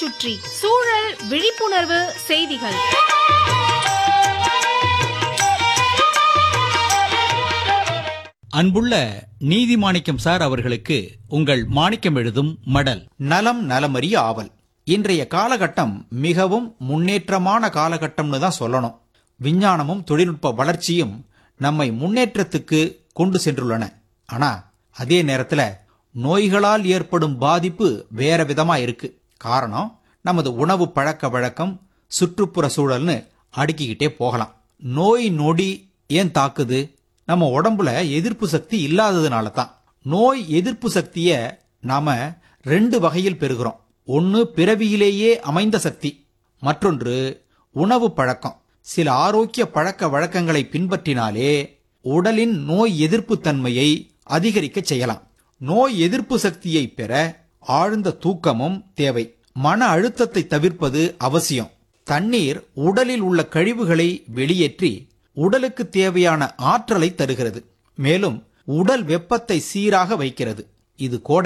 சுற்றி சூழல் விழிப்புணர்வு செய்திகள் அன்புள்ள நீதிமாணிக்கம் சார் அவர்களுக்கு உங்கள் மாணிக்கம் எழுதும் மடல் நலம் நலமறிய ஆவல் இன்றைய காலகட்டம் மிகவும் முன்னேற்றமான காலகட்டம்னு தான் சொல்லணும் விஞ்ஞானமும் தொழில்நுட்ப வளர்ச்சியும் நம்மை முன்னேற்றத்துக்கு கொண்டு சென்றுள்ளன ஆனா அதே நேரத்துல நோய்களால் ஏற்படும் பாதிப்பு வேற விதமா இருக்கு காரணம் நமது உணவு பழக்க வழக்கம் சுற்றுப்புற சூழல்னு அடுக்கிக்கிட்டே போகலாம் நோய் நொடி ஏன் தாக்குது நம்ம உடம்புல எதிர்ப்பு சக்தி இல்லாததுனால தான் நோய் எதிர்ப்பு சக்திய நாம ரெண்டு வகையில் பெறுகிறோம் ஒன்னு பிறவியிலேயே அமைந்த சக்தி மற்றொன்று உணவு பழக்கம் சில ஆரோக்கிய பழக்க வழக்கங்களை பின்பற்றினாலே உடலின் நோய் எதிர்ப்பு தன்மையை அதிகரிக்க செய்யலாம் நோய் எதிர்ப்பு சக்தியை பெற ஆழ்ந்த தூக்கமும் தேவை மன அழுத்தத்தை தவிர்ப்பது அவசியம் தண்ணீர் உடலில் உள்ள கழிவுகளை வெளியேற்றி உடலுக்கு தேவையான ஆற்றலை தருகிறது மேலும் உடல் வெப்பத்தை சீராக வைக்கிறது இது கோடை